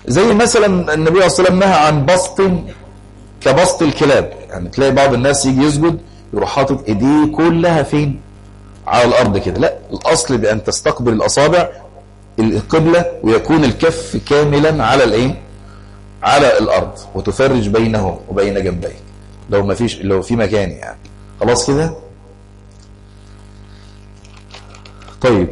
زي مثلا النبي صلى الله عليه وسلم نهى عن بسط كبسط الكلاب يعني تلاقي بعض الناس يجي يسجد يروح حاطط ايديه كلها فين على الارض كده لا الاصل بان تستقبل الاصابع القبلة ويكون الكف كاملا على الايه على الارض وتفرج بينه وبين جنبيك لو ما فيش لو في مكان يعني خلاص كده طيب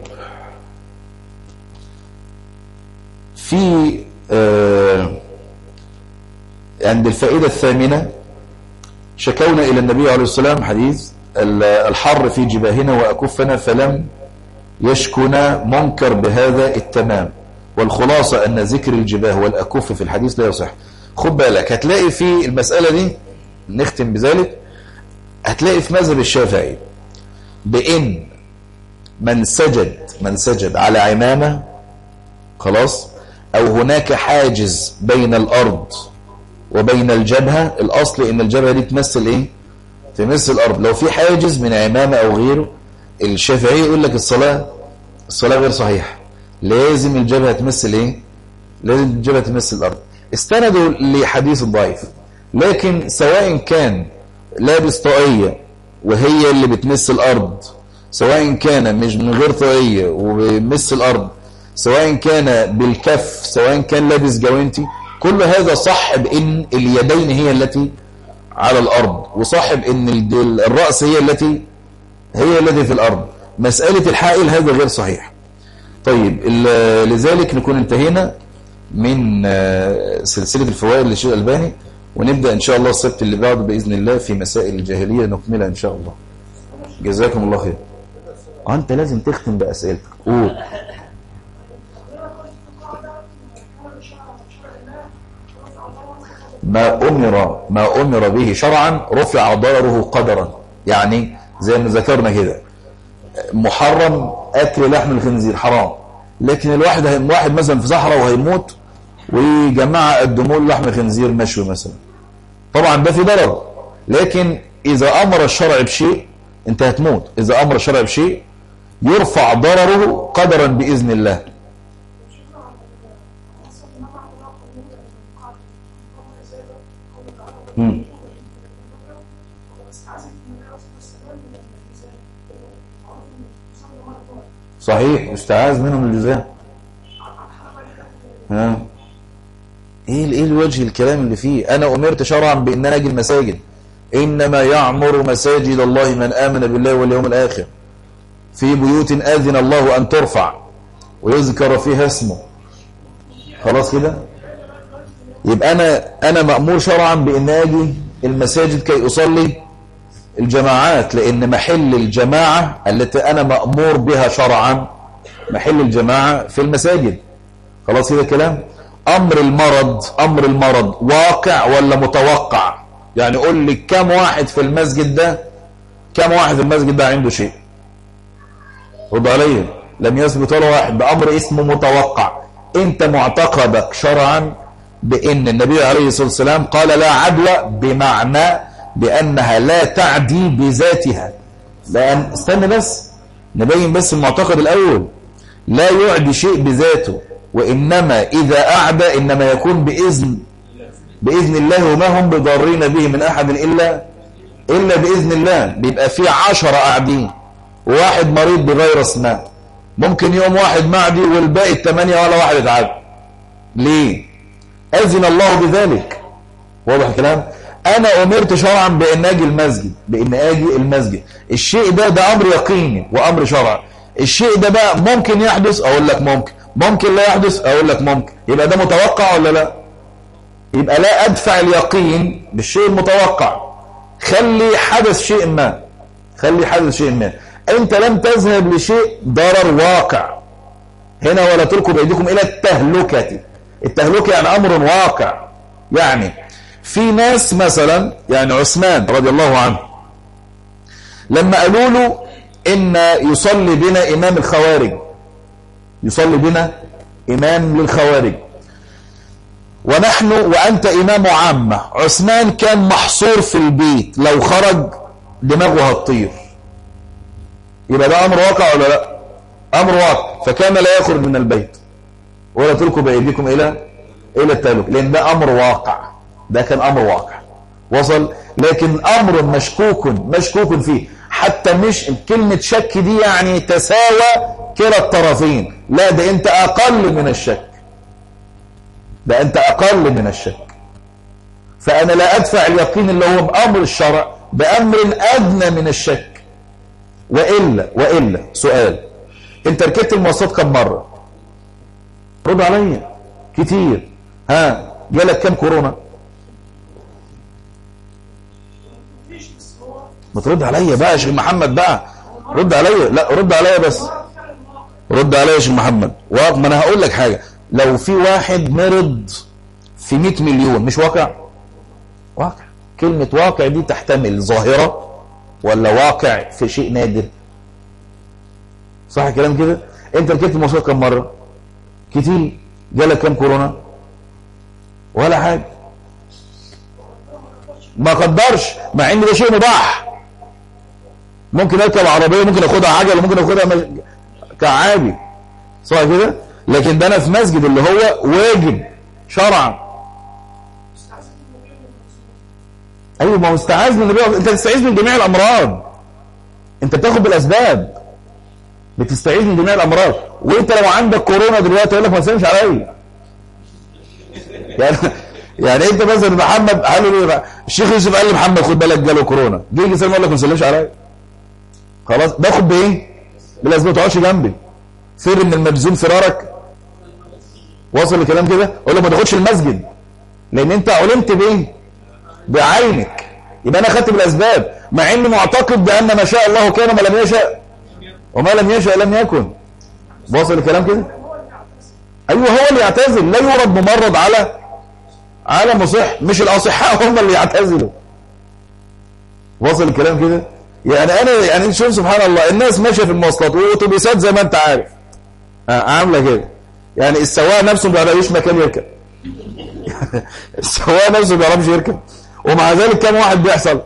في آه عند الفائدة الثامنة شكونا إلى النبي عليه السلام حديث الحر في جباهنا وأكفنا فلم يشكنا منكر بهذا التمام والخلاصة أن ذكر الجباه والأكف في الحديث لا يصح خد بالك هتلاقي في المسألة دي نختم بذلك هتلاقي في مذهب الشافعي بإن من سجد من سجد على عمامة خلاص أو هناك حاجز بين الأرض وبين الجبهة الأصل إن الجبهة دي تمثل إيه تمثل الأرض لو في حاجز من عمامة أو غيره الشافعي يقول لك الصلاة الصلاة غير صحيحة لازم الجبهة تمثل إيه لازم الجبهة تمثل الأرض استندوا لحديث الضعيف لكن سواء كان لابس طاقية وهي اللي بتمس الأرض سواء كان مش من غير طاقية وبيمس الأرض سواء كان بالكف سواء كان لابس جوانتي كل هذا صح بأن اليدين هي التي على الأرض وصاحب أن الرأس هي التي هي التي في الأرض مسألة الحائل هذا غير صحيح طيب لذلك نكون انتهينا من سلسلة الفوائد للشيخ الألباني ونبدأ إن شاء الله السبت اللي بعده بإذن الله في مسائل الجاهلية نكملها إن شاء الله جزاكم الله خير أنت لازم تختم بأسئلتك قول ما أمر ما أمر به شرعا رفع ضرره قدرا يعني زي ما ذكرنا كده محرم أكل لحم الخنزير حرام لكن الواحد هم واحد مثلا في صحراء وهيموت وجماعة قدموا له لحم خنزير مشوي مثلا طبعا ده في ضرر لكن إذا أمر الشرع بشيء أنت هتموت إذا أمر الشرع بشيء يرفع ضرره قدرا بإذن الله مم. صحيح استعاذ منهم الجزاء ها ايه ايه الوجه الكلام اللي فيه انا امرت شرعا بان انا اجي المساجد انما يعمر مساجد الله من امن بالله واليوم الاخر في بيوت اذن الله ان ترفع ويذكر فيها اسمه خلاص كده يبقى انا انا مامور شرعا بان اجي المساجد كي اصلي الجماعات لان محل الجماعه التي انا مامور بها شرعا محل الجماعه في المساجد خلاص كده كلام امر المرض امر المرض واقع ولا متوقع يعني قول لي كم واحد في المسجد ده كم واحد في المسجد ده عنده شيء رد عليا لم يثبت ولا واحد بامر اسمه متوقع انت معتقدك شرعا بان النبي عليه الصلاه والسلام قال لا عدوى بمعنى بانها لا تعدي بذاتها لان استنى بس نبين بس المعتقد الاول لا يعدي شيء بذاته وإنما إذا أعدى إنما يكون بإذن بإذن الله وما هم بضارين به من أحد إلا إلا بإذن الله بيبقى في عشرة قاعدين وواحد مريض بغير اسماء ممكن يوم واحد معدي والباقي الثمانية ولا واحد اتعاد ليه أذن الله بذلك واضح الكلام أنا أمرت شرعا بأن أجي المسجد بأن أجي المسجد الشيء ده ده أمر يقيني وأمر شرعي الشيء ده بقى ممكن يحدث أقول لك ممكن ممكن لا يحدث اقول لك ممكن يبقى ده متوقع ولا لا يبقى لا ادفع اليقين بالشيء المتوقع خلي حدث شيء ما خلي حدث شيء ما انت لم تذهب لشيء ضرر واقع هنا ولا تلقوا بايديكم الى التهلكه التهلكه يعني امر واقع يعني في ناس مثلا يعني عثمان رضي الله عنه لما قالوا له ان يصلي بنا امام الخوارج يصلي بنا إمام للخوارج ونحن وأنت إمام عامة عثمان كان محصور في البيت لو خرج دماغه هتطير يبقى ده أمر واقع ولا لا أمر واقع فكان لا يخرج من البيت ولا تلقوا بأيديكم إلى الى التهلك لان ده امر واقع ده كان امر واقع وصل لكن امر مشكوك مشكوك فيه حتى مش كلمة شك دي يعني تساوى كلا الطرفين لا ده انت اقل من الشك ده انت اقل من الشك فانا لا ادفع اليقين اللي هو بامر الشرع بامر ادنى من الشك والا والا سؤال انت ركبت المواصلات كم مره رد عليا كتير ها جالك كم كورونا ما ترد عليا بقى يا شيخ محمد بقى رد عليا لا رد عليا بس رد عليا يا شيخ محمد ما انا هقول لك حاجه لو في واحد مرض في 100 مليون مش واقع واقع كلمة واقع دي تحتمل ظاهرة ولا واقع في شيء نادر صح الكلام كده انت ركبت المواصلات كم مرة كتير جالك كم كورونا ولا حاجة ما قدرش مع ان ده شيء مباح ممكن اركب عربية ممكن اخدها عجل ممكن اخدها مج... كعادي صح كده لكن ده انا في مسجد اللي هو واجب شرعا ايوه ما هو استعاذ من النبي انت تستعيذ من جميع الامراض انت بتاخد بالاسباب بتستعيذ من جميع الامراض وانت لو عندك كورونا دلوقتي يقول لك ما تسلمش عليا يعني يعني انت مثلا محمد قال له الشيخ يوسف قال لمحمد خد بالك جاله كورونا جه يجي يقول لك ما تسلمش عليا خلاص باخد بايه بالاسباب ما تقعدش جنبي فر من المجزوم فرارك وصل الكلام كده اقول له ما تاخدش المسجد لان انت علمت بايه بعينك يبقى انا خدت بالاسباب مع اني معتقد بان ما شاء الله كان وما لم يشاء وما لم يشاء لم يكن واصل الكلام كده ايوه هو اللي يعتزل لا يورد ممرض على على مصح مش الاصحاء هم اللي يعتزلوا واصل الكلام كده يعني انا يعني شوف سبحان الله الناس ماشيه في المواصلات واتوبيسات زي ما انت عارف عامله كده يعني السواق نفسه ما بيلاقيش مكان يركب السواق نفسه ما بيعرفش يركب ومع ذلك كم واحد بيحصل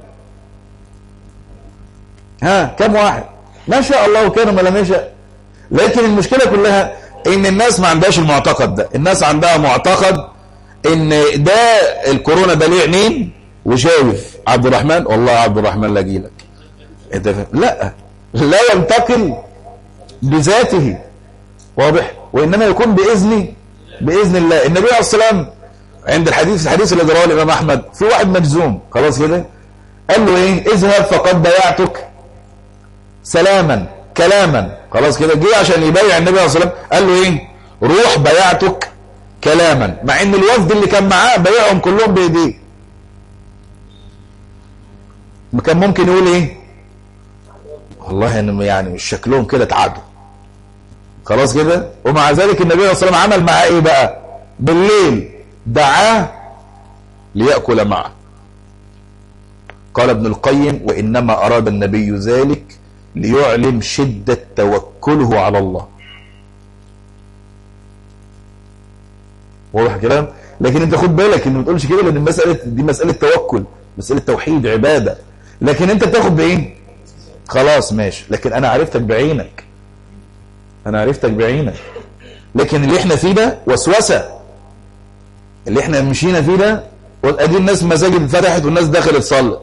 ها كم واحد ما شاء الله كان ما لم يشاء لكن المشكلة كلها ان الناس ما عندهاش المعتقد ده الناس عندها معتقد ان ده الكورونا ده ليه عينين وشايف عبد الرحمن والله عبد الرحمن لا اجيلك انت فاهم لا لا ينتقل بذاته واضح وانما يكون باذن باذن الله النبي عليه الصلاه والسلام عند الحديث الحديث اللي رواه الامام احمد في واحد مجزوم خلاص كده قال له ايه اذهب فقد بايعتك سلاما كلاما خلاص كده جه عشان يبايع النبي عليه الصلاه والسلام قال له ايه روح بايعتك كلاما مع ان الوفد اللي كان معاه بايعهم كلهم بايديه كان ممكن يقول ايه والله يعني يعني مش شكلهم كده تعادوا خلاص كده ومع ذلك النبي عليه الصلاه والسلام عمل معاه ايه بقى بالليل دعاه ليأكل معه قال ابن القيم وإنما أراد النبي ذلك ليعلم شدة توكله على الله واضح الكلام لكن انت خد بالك ان ما تقولش كده لان المسألة دي مسألة توكل مسألة توحيد عبادة لكن انت بتاخد بايه خلاص ماشي لكن انا عرفتك بعينك انا عرفتك بعينك لكن اللي احنا فيه ده وسوسه اللي احنا مشينا فيه ده ادي الناس مساجد اتفتحت والناس دخلت صلت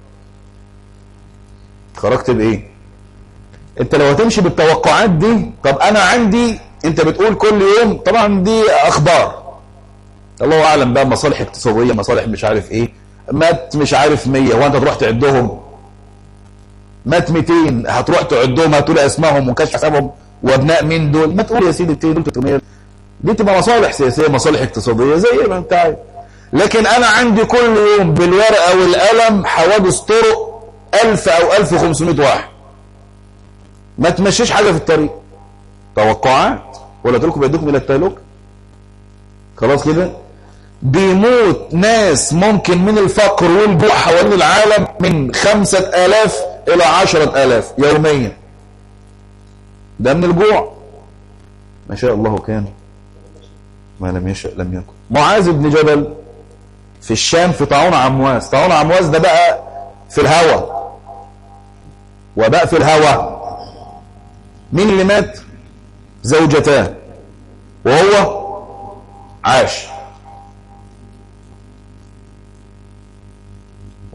خرجت بايه انت لو هتمشي بالتوقعات دي طب انا عندي انت بتقول كل يوم طبعا دي اخبار الله اعلم بقى مصالح اقتصاديه مصالح مش عارف ايه مات مش عارف 100 هو انت تروح تعدهم مات 200 هتروح تعدهم هتقول اسمائهم وكشف حسابهم وابناء مين دول ما تقول يا سيدي 200 دول 300 دي تبقى مصالح سياسية مصالح اقتصادية زي ما انت عارف لكن انا عندي كل يوم بالورقة والقلم حوادث طرق 1000 او 1500 واحد ما تمشيش حاجة في الطريق توقعات ولا تلكم بيدكم الى التهلك خلاص كده بيموت ناس ممكن من الفقر والجوع حوالين العالم من خمسة آلاف إلى عشرة آلاف يوميا ده من الجوع ما شاء الله كان ما لم يشاء لم يكن معاذ بن جبل في الشام في طاعون عمواس طاعون عمواس ده بقى في الهوى وبقى في الهوى مين اللي مات زوجتان وهو عاش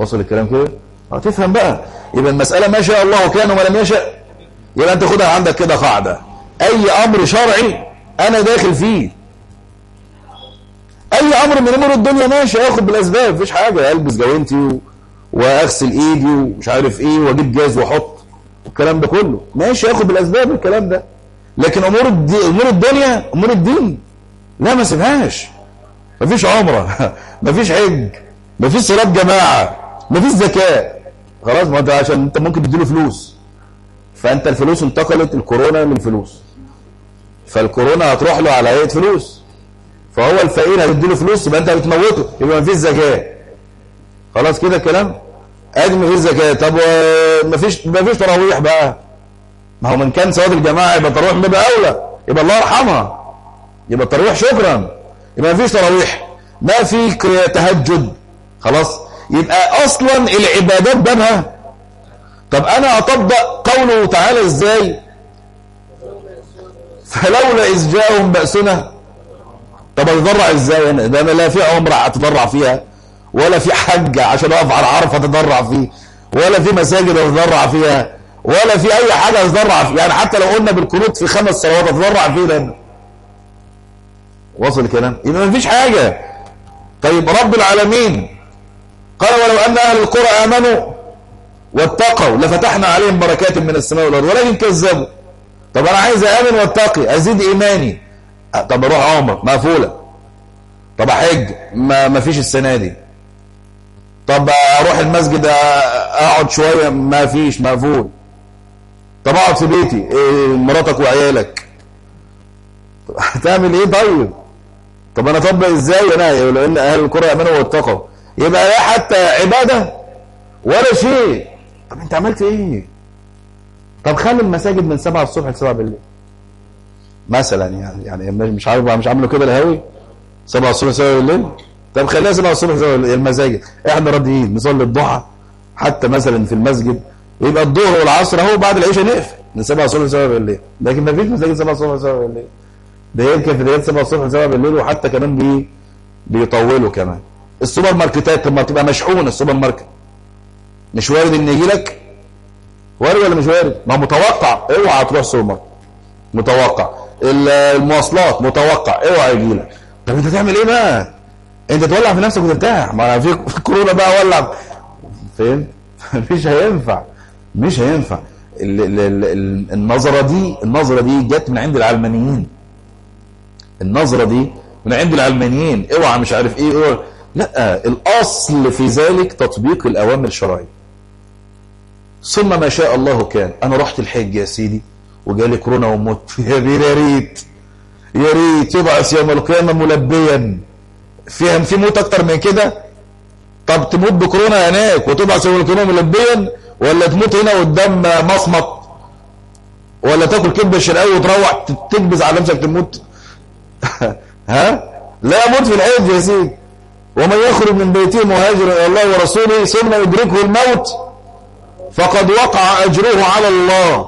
وصل الكلام كده اه تفهم بقى يبقى المسألة ما شاء الله كان وما لم يشاء يبقى انت خدها عندك كده قاعدة اي امر شرعي انا داخل فيه اي امر من امور الدنيا ماشي اخد بالاسباب مفيش حاجة البس جوانتي و... واغسل ايدي ومش عارف ايه واجيب جاز واحط الكلام ده كله ماشي اخد بالاسباب الكلام ده لكن امور الدي... امور الدنيا امور الدين لا ما سيبهاش مفيش عمره مفيش حج مفيش صلاه جماعه مفيش زكاه خلاص ما انت عشان انت ممكن تديله فلوس فانت الفلوس انتقلت الكورونا للفلوس فالكورونا هتروح له على هيئه فلوس فهو الفقير هتديله فلوس يبقى انت بتموته يبقى مفيش زكاه خلاص كده الكلام ادي مفيش زكاه طب مفيش مفيش تراويح بقى ما هو من كان صلاه الجماعه يبقى تراويح بيبقى اولى يبقى الله يرحمها يبقى التراويح شكرا يبقى مفيش تراويح ما في تهجد خلاص يبقى اصلا العبادات بابها طب انا اطبق قوله تعالى ازاي فلولا اذ جاءهم باسنا طب اتضرع ازاي انا ده انا لا في عمره اتضرع فيها ولا في حج عشان اقف على عرفه اتضرع فيه ولا في مساجد اتضرع فيها ولا في اي حاجه اتضرع فيها يعني حتى لو قلنا بالقنوت في خمس صلوات اتضرع فيه لان وصل الكلام يبقى ما فيش حاجه طيب رب العالمين قال ولو ان اهل القرى امنوا واتقوا لفتحنا عليهم بركات من السماء والارض ولكن كذبوا طب انا عايز امن واتقي ازيد ايماني طب اروح عمر مقفوله طب احج ما ما فيش السنه دي طب اروح المسجد اقعد شويه ما فيش مقفول طب اقعد في بيتي إيه مراتك وعيالك هتعمل ايه طيب طب انا اطبق ازاي انا لان اهل القرى يامنوا واتقوا يبقى لا حتى عباده ولا شيء طب انت عملت ايه طب خلي المساجد من 7 الصبح ل 7 بالليل مثلا يعني يعني مش عارف مش عامله كده الهاوي 7 الصبح 7 بالليل طب خليها 7 الصبح 7 بالليل المساجد احنا راضيين نصلي الضحى حتى مثلا في المسجد يبقى الظهر والعصر اهو بعد العشاء نقفل من 7 الصبح ل 7 بالليل لكن ما فيش مساجد 7 الصبح ل 7 بالليل ده يمكن في بدايات 7 الصبح ل 7 بالليل وحتى كمان بي بيطولوا كمان السوبر ماركتات لما تبقى مشحون السوبر ماركت مش وارد ان يجي لك وارد ولا مش وارد ما متوقع اوعى تروح سوبر ماركت متوقع المواصلات متوقع اوعى يجي لك طب انت تعمل ايه بقى انت تولع في نفسك وترتاح ما في كورونا بقى ولع فين مش هينفع مش هينفع ال ال ال النظرة دي النظرة دي جت من عند العلمانيين النظرة دي من عند العلمانيين اوعى مش عارف ايه اوعى لا الاصل في ذلك تطبيق الاوامر الشرعيه ثم ما شاء الله كان انا رحت الحج يا سيدي وجالي كورونا ومت يا بير يا ريت يا ريت يبعث يوم القيامه ملبيا فيها في موت اكتر من كده طب تموت بكورونا هناك وتبعث يوم القيامه ملبيا ولا تموت هنا قدام مصمت ولا تاكل كبده شرقاوي وتروح تكبس على نفسك تموت ها لا موت في الحج يا سيدي ومن يخرج من بيته مهاجرا الى الله ورسوله ثم يدركه الموت فقد وقع اجره على الله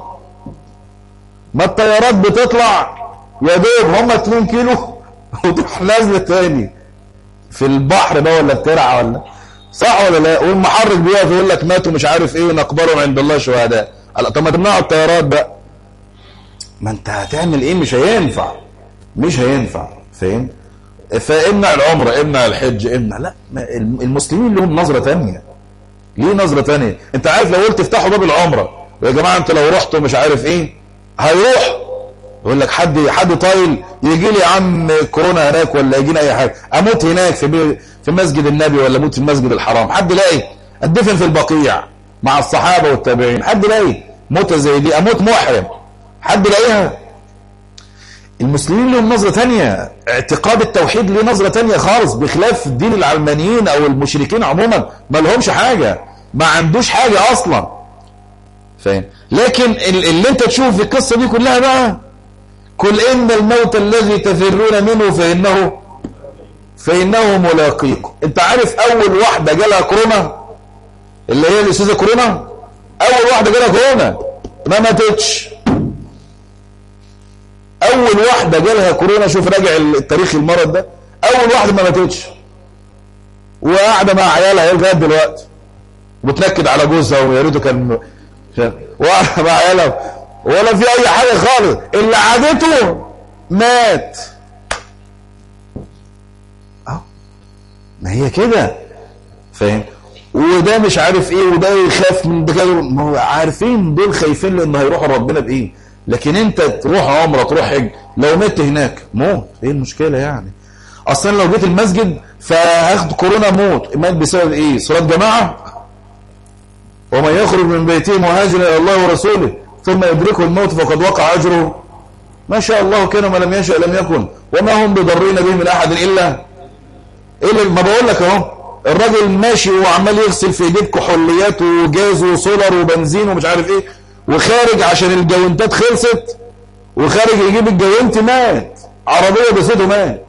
ما الطيارات بتطلع يا دوب هم 2 كيلو وتروح نازله تاني في البحر بقى ولا بترعى ولا صح ولا لا والمحرك بيقف يقول لك ماتوا مش عارف ايه نقبرهم عند الله شهداء طب ما تمنعوا الطيارات بقى ما انت هتعمل ايه مش هينفع مش هينفع فاهم فامنع العمره امنع الحج امنع لا المسلمين لهم نظره ثانيه ليه نظره ثانيه انت عارف لو قلت افتحوا باب العمره يا جماعه انت لو رحتوا مش عارف ايه هيروح يقول لك حد حد طايل يجي لي يا عم كورونا هناك ولا يجينا اي حاجه اموت هناك في في مسجد النبي ولا اموت في المسجد الحرام حد لاقي ادفن في البقيع مع الصحابه والتابعين حد لاقي موتة زي دي اموت محرم حد لاقيها المسلمين لهم نظرة تانية اعتقاد التوحيد ليه نظرة تانية خالص بخلاف دين العلمانيين او المشركين عموما ما لهمش حاجة ما عندوش حاجة اصلا فاهم لكن اللي انت تشوف في القصة دي كلها بقى قل ان الموت الذي تفرون منه فانه فانه ملاقيكم انت عارف اول واحدة جالها كورونا اللي هي الاستاذة كورونا اول واحدة جالها كورونا ما ماتتش اول واحدة جالها كورونا شوف راجع التاريخ المرض ده اول واحدة ما ماتتش وقاعدة مع عيالها لغايه دلوقتي وبتنكد على جوزها ويا ريته كان واقفه مع عيالها ولا في اي حاجه خالص اللي عادته مات اه ما هي كده فاهم وده مش عارف ايه وده يخاف من ده ما هو عارفين دول خايفين لان هيروحوا ربنا بايه لكن انت تروح عمره تروح حج لو مت هناك موت ايه المشكله يعني اصلا لو جيت المسجد فهاخد كورونا موت مات بسبب ايه صلاه جماعه ومن يخرج من بيته مهاجرا الى الله ورسوله ثم يدركه الموت فقد وقع اجره ما شاء الله كان وما لم يشاء لم يكن وما هم بضرين به من احد الا الا ما بقول لك اهو الراجل ماشي وعمال يغسل في ايديه كحوليات وجاز وسولر وبنزين ومش عارف ايه وخارج عشان الجوانتات خلصت وخارج يجيب الجوانت مات عربيه بصيته مات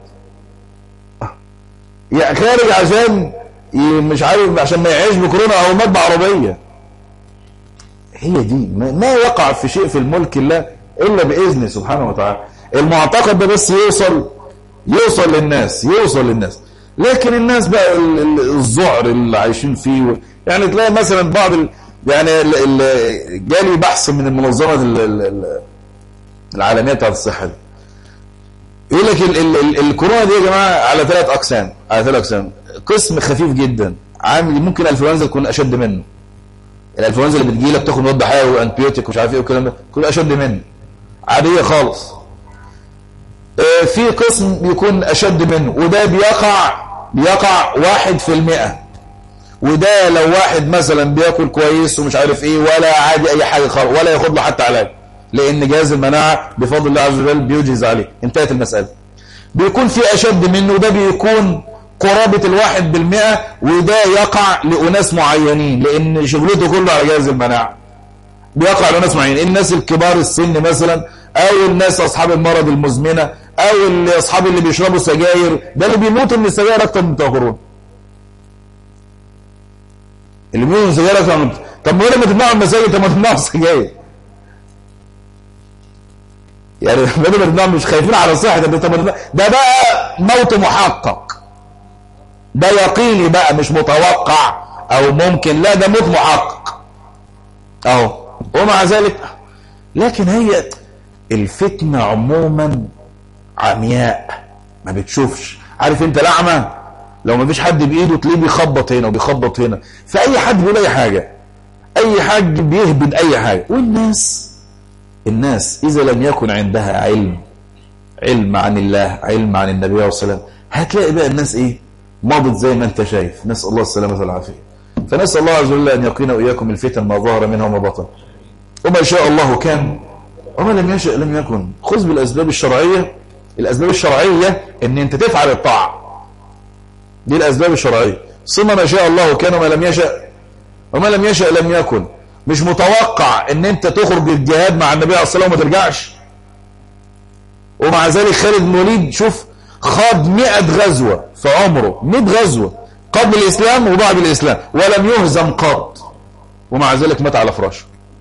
يعني خارج عشان مش عارف عشان ما يعيش بكورونا او مات بعربيه هي دي ما يقع في شيء في الملك الله الا باذنه سبحانه وتعالى المعتقد ده بس يوصل يوصل للناس يوصل للناس لكن الناس بقى الذعر اللي عايشين فيه يعني تلاقي مثلا بعض ال يعني جالي بحث من المنظمة العالمية بتاعت الصحة دي يقول لك الكورونا دي يا جماعة على ثلاث أقسام على ثلاث أقسام قسم خفيف جدا عامل ممكن الانفلونزا تكون أشد منه الانفلونزا اللي بتجي لك تاخد مضاد حيوي وانتبيوتيك ومش عارف ايه والكلام ده تكون أشد منه عادية خالص في قسم بيكون أشد منه وده بيقع بيقع واحد في المئة وده لو واحد مثلا بياكل كويس ومش عارف ايه ولا عادي اي حاجة خالص ولا ياخد له حتى علاج لان جهاز المناعة بفضل الله عز وجل بيجهز عليه انتهت المسألة بيكون في اشد منه وده بيكون قرابة الواحد بالمئة وده يقع لأناس معينين لأن شغلته كله على جهاز المناعة بيقع لأناس معينين الناس الكبار السن مثلا أو الناس أصحاب المرض المزمنة أو اللي أصحاب اللي بيشربوا سجاير ده اللي بيموتوا من السجاير أكتر من بتوع كورونا اللي بيموتوا من السجاير أكتر من طب ما لما تمنعوا المساجد طب ما تمنعوا السجاير يعني بدل ما تمنعوا مش خايفين على صحة ده طب ده بقى موت محقق ده يقيني بقى مش متوقع أو ممكن لا ده موت محقق أهو ومع ذلك لكن هي الفتنة عموما عمياء ما بتشوفش عارف انت لعمة لو ما فيش حد بايده تلاقيه بيخبط هنا وبيخبط هنا فاي حد بيقول اي حاجة اي حد بيهبد اي حاجة والناس الناس اذا لم يكن عندها علم علم عن الله علم عن النبي عليه الصلاة والسلام هتلاقي بقى الناس ايه مضت زي ما انت شايف نسأل الله السلامة والعافية فنسأل الله عز وجل أن يقينا وإياكم الفتن ما ظهر منها وما بطن وما شاء الله كان وما لم يشأ لم يكن خذ بالأسباب الشرعية الأسباب الشرعية أن أنت تفعل الطاعة دي الأسباب الشرعية ثم ما شاء الله كان وما لم يشأ وما لم يشأ لم يكن مش متوقع أن أنت تخرج الجهاد مع النبي عليه الصلاة والسلام وما ترجعش ومع ذلك خالد بن وليد شوف خاض 100 غزوة في عمره 100 غزوة قبل الإسلام وبعد الإسلام ولم يهزم قط ومع ذلك مات على فراشه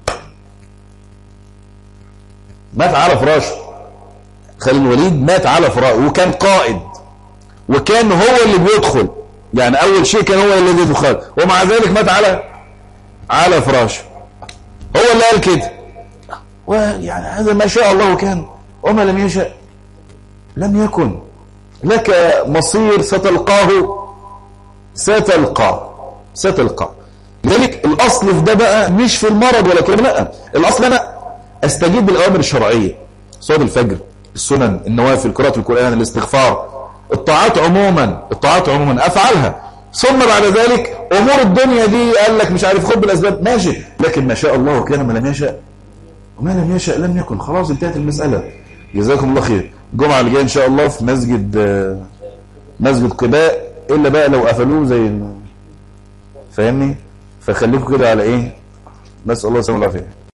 مات على فراشه خالد الوليد مات على فراشه وكان قائد وكان هو اللي بيدخل يعني أول شيء كان هو اللي يدخل ومع ذلك مات على على فراشه هو اللي قال كده ويعني هذا ما شاء الله كان وما لم يشاء لم يكن لك مصير ستلقاه ستلقاه ستلقاه لذلك الأصل في ده بقى مش في المرض ولا كلام لا الأصل أنا أستجيب بالأوامر الشرعية صلاة الفجر السنن النوافل قراءة القرآن الاستغفار الطاعات عموما الطاعات عموما أفعلها ثم بعد ذلك أمور الدنيا دي قال لك مش عارف خد بالأسباب ماشي لكن ما شاء الله كان ما لم يشاء وما لم يشاء لم يكن خلاص انتهت المسألة جزاكم الله خير الجمعة اللي جاية إن شاء الله في مسجد مسجد قباء إلا بقى لو قفلوه زي فاهمني فخليكم كده على إيه نسأل الله السلامة والعافية